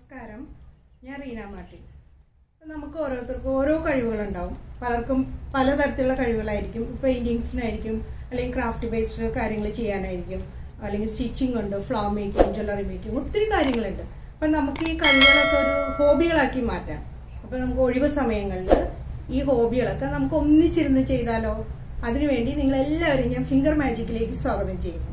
നമസ്കാരം ഞാൻ റീന മാർട്ടിൻ ഇപ്പം നമുക്ക് ഓരോരുത്തർക്കും ഓരോ കഴിവുകളുണ്ടാവും പലർക്കും പലതരത്തിലുള്ള കഴിവുകളായിരിക്കും പെയിന്റിങ്സിനായിരിക്കും അല്ലെങ്കിൽ ക്രാഫ്റ്റ് ബേസ്ഡ് കാര്യങ്ങൾ ചെയ്യാനായിരിക്കും അല്ലെങ്കിൽ സ്റ്റിച്ചിങ് ഉണ്ട് ഫ്ലവർ മേക്കിംഗ് ജ്വല്ലറി മേക്കിംഗ് ഒത്തിരി കാര്യങ്ങളുണ്ട് അപ്പം നമുക്ക് ഈ കഴിവുകളൊക്കെ ഒരു ഹോബികളാക്കി മാറ്റാം അപ്പം നമുക്ക് ഒഴിവ് സമയങ്ങളിൽ ഈ ഹോബികളൊക്കെ നമുക്ക് ഒന്നിച്ചിരുന്ന് ചെയ്താലോ അതിനുവേണ്ടി നിങ്ങൾ എല്ലാവരും ഞാൻ ഫിംഗർ മാജിക്കിലേക്ക് സ്വാഗതം ചെയ്യുന്നു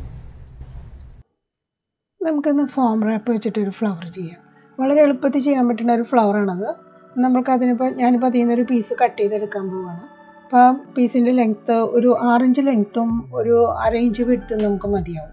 നമുക്കിന്ന് ഫോം റാപ്പ് വെച്ചിട്ട് ഒരു ഫ്ലവർ ചെയ്യാം വളരെ എളുപ്പത്തിൽ ചെയ്യാൻ പറ്റുന്ന ഒരു ഫ്ലവറാണത് നമ്മൾക്ക് അതിനിപ്പോൾ ഞാനിപ്പോൾ അതിൽ നിന്നൊരു പീസ് കട്ട് ചെയ്തെടുക്കാൻ പോവുകയാണ് അപ്പോൾ ആ പീസിൻ്റെ ലെങ്ത്ത് ഒരു ആറിഞ്ച് ലെങ്ത്തും ഒരു അര ഇഞ്ച് വിടുത്തും നമുക്ക് മതിയാവും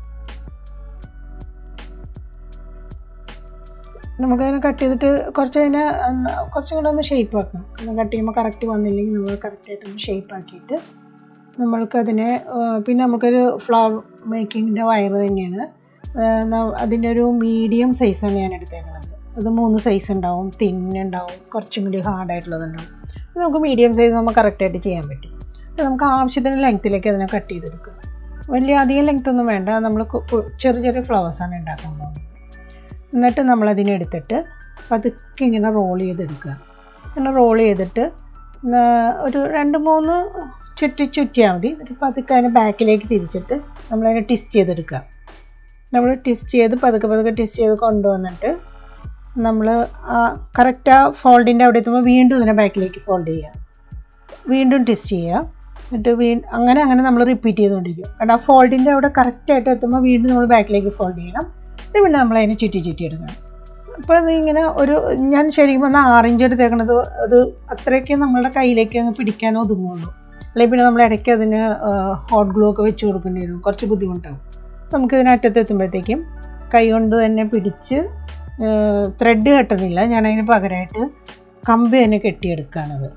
നമുക്കതിനെ കട്ട് ചെയ്തിട്ട് കുറച്ച് അതിനെ ഒന്ന് കുറച്ചും കൂടെ ഒന്ന് ഷേപ്പ് ആക്കണം കാരണം കട്ട് ചെയ്യുമ്പോൾ കറക്റ്റ് വന്നില്ലെങ്കിൽ നമ്മൾ കറക്റ്റായിട്ടൊന്ന് ഷേപ്പ് ആക്കിയിട്ട് നമ്മൾക്കതിനെ ആ, പിന്നെ നമുക്കൊരു ഫ്ലവർ മേക്കിങ്ങിൻ്റെ വയർ തന്നെയാണ് അതിൻ്റെ ഒരു മീഡിയം സൈസാണ് ഞാൻ എടുത്തേക്കുന്നത് അത് മൂന്ന് സൈസ് ഉണ്ടാവും തിന്നുണ്ടാവും കുറച്ചും കൂടി ഹാർഡായിട്ടുള്ളതുണ്ടാവും അത് നമുക്ക് മീഡിയം സൈസ് നമുക്ക് കറക്റ്റായിട്ട് ചെയ്യാൻ പറ്റും അത് നമുക്ക് ആവശ്യത്തിന് ലെങ്ത്തിലേക്ക് അതിനെ കട്ട് ചെയ്തെടുക്കുക വലിയ അധികം ലെങ്ത് ഒന്നും വേണ്ട നമ്മൾ കു- കു- ചെറിയ ചെറിയ ഫ്ലവേഴ്സാണ് ഉണ്ടാക്കാൻ പോകുന്നത് എന്നിട്ട് നമ്മളതിനെ എടുത്തിട്ട് പതുക്കെ ഇങ്ങനെ റോൾ ചെയ്തെടുക്കുക ഇങ്ങനെ റോൾ ചെയ്തിട്ട് ന- ഒരു രണ്ട് മൂന്ന് ചുറ്റി ചുറ്റിയാൽ മതി എന്നിട്ട് പതുക്കെ അതിനെ ബാക്കിലേക്ക് തിരിച്ചിട്ട് നമ്മളതിനെ ട്വിസ്റ്റ് ചെയ്തെടുക്കുക നമ്മൾ ട്വിസ്റ്റ് ചെയ്ത് പതുക്കെ പതുക്കെ ട്വിസ്റ്റ് ചെയ്ത് കൊണ്ടുവന്നിട്ട് നമ്മൾ ആ കറക്റ്റ് ആ ഫോൾഡിൻ്റെ അവിടെ എത്തുമ്പോൾ വീണ്ടും ഇതിനെ ബാക്കിലേക്ക് ഫോൾഡ് ചെയ്യുക വീണ്ടും ട്വിസ്റ്റ് ചെയ്യുക എന്നിട്ട് വീ അങ്ങനെ അങ്ങനെ നമ്മൾ റിപ്പീറ്റ് ചെയ്തുകൊണ്ടിരിക്കും കാരണം ആ ഫോൾഡിൻ്റെ അവിടെ കറക്റ്റായിട്ട് എത്തുമ്പോൾ വീണ്ടും നമ്മൾ ബാക്കിലേക്ക് ഫോൾഡ് ചെയ്യണം എന്നിട്ട് പിന്നെ നമ്മൾ അതിനെ ചുറ്റി ചുറ്റി എടുക്കണം അപ്പോൾ അതിങ്ങനെ ഒരു ഞാൻ ശരിക്കും പറഞ്ഞാൽ ആറിഞ്ച് എടുത്തേക്കണത് അത് അത്രയൊക്കെ നമ്മളുടെ കയ്യിലേക്ക് അങ്ങ് പിടിക്കാൻ ഒതുങ്ങുള്ളൂ അല്ലെങ്കിൽ പിന്നെ നമ്മൾ ഇടയ്ക്ക് അതിന് ഹോട്ട് ഗ്ലൂ ഒക്കെ വെച്ച് കൊടുക്കേണ്ടി വരും കുറച്ച് ബുദ്ധിമുട്ടാവും നമുക്കിതിന് അറ്റത്ത് എത്തുമ്പോഴത്തേക്കും കൈ കൊണ്ട് തന്നെ പിടിച്ച് ത്രെഡ് കെട്ടുന്നില്ല ഞാൻ അതിന് പകരമായിട്ട് കമ്പി തന്നെ കെട്ടിയെടുക്കുകയാണത്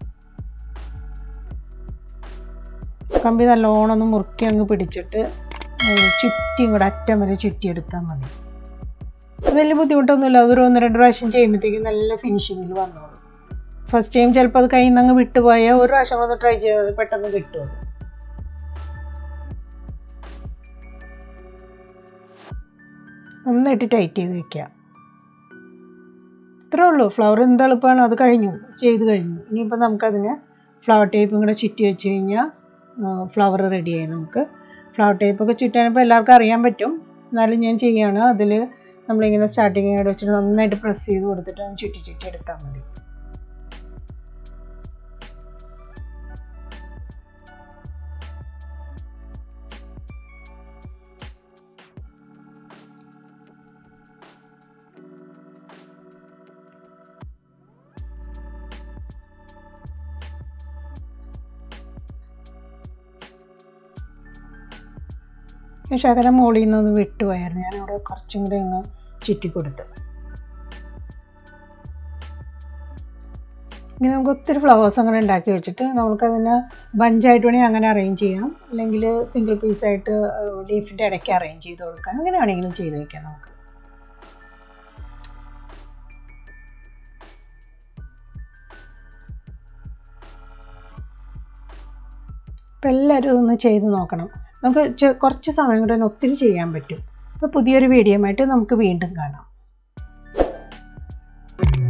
കമ്പി നല്ലോണം ഒന്ന് മുറുക്കി അങ്ങ് പിടിച്ചിട്ട് ഏഹ് ചുറ്റിയും കൂടെ അറ്റം വരെ ചുറ്റിയെടുത്താൽ മതി വലിയ ബുദ്ധിമുട്ടൊന്നുമില്ല അതൊരു ഒന്ന് രണ്ട് പ്രാവശ്യം ചെയ്യുമ്പോഴത്തേക്കും നല്ല ഫിനിഷിങ്ങിൽ വന്നോളൂ ഫസ്റ്റ് ടൈം ചിലപ്പോൾ അത് കയ്യിൽ നിന്ന് അങ്ങ് വിട്ടുപോയാൽ ഒരു പ്രാവശ്യം ഒന്ന് ട്രൈ ചെയ്തത് പെട്ടെന്ന് കിട്ടും അത് നന്നായിട്ട് ടൈറ്റ് ചെയ്ത് വെക്കുക ഇത്രേ ഉള്ളൂ ഫ്ലവർ എന്ത് എളുപ്പമാണ് അത് കഴിഞ്ഞു ചെയ്ത് കഴിഞ്ഞു ഇനിയിപ്പോൾ നമുക്കതിന് ഫ്ലവർ ടേപ്പും കൂടെ ചുറ്റി വെച്ച് കഴിഞ്ഞാൽ ഫ്ലവർ റെഡിയായി നമുക്ക് ഫ്ലവർ ടേപ്പൊക്കെ ചുറ്റാനിപ്പോൾ എല്ലാവർക്കും അറിയാൻ പറ്റും എന്നാലും ഞാൻ ചെയ്യുകയാണ് അതിൽ നമ്മളിങ്ങനെ സ്റ്റാർട്ടിങ് അവിടെ വെച്ചിട്ട് നന്നായിട്ട് പ്രസ് ചെയ്ത് കൊടുത്തിട്ട് ഒന്ന് ചുറ്റി ചുറ്റി എടുത്താൽ മതി ഈ ശകലം മുകളിൽ നിന്നൊന്ന് വിട്ടുപോയായിരുന്നു ഞാനവിടെ കുറച്ചും കൂടി അങ്ങ് ചുറ്റി കൊടുത്ത് ഇങ്ങനെ നമുക്ക് ഒത്തിരി ഫ്ലവേഴ്സ് അങ്ങനെ ഉണ്ടാക്കി വെച്ചിട്ട് നമുക്കതിനെ ബഞ്ചായിട്ട് വേണമെങ്കിൽ അങ്ങനെ അറേഞ്ച് ചെയ്യാം അല്ലെങ്കിൽ സിംഗിൾ പീസായിട്ട് ലീഫിൻ്റെ ഇടയ്ക്ക് അറേഞ്ച് ചെയ്ത് കൊടുക്കാം അങ്ങനെ വേണമെങ്കിലും ചെയ്ത് വയ്ക്കാം നമുക്ക് അപ്പോൾ എല്ലാവരും ഇതൊന്ന് ചെയ്ത് നോക്കണം നമുക്ക് ചെ- കുറച്ച് സമയം കൊണ്ട് തന്നെ ഒത്തിരി ചെയ്യാൻ പറ്റും അപ്പോൾ പുതിയൊരു വീഡിയോ ആയിട്ട് നമുക്ക് വീണ്ടും കാണാം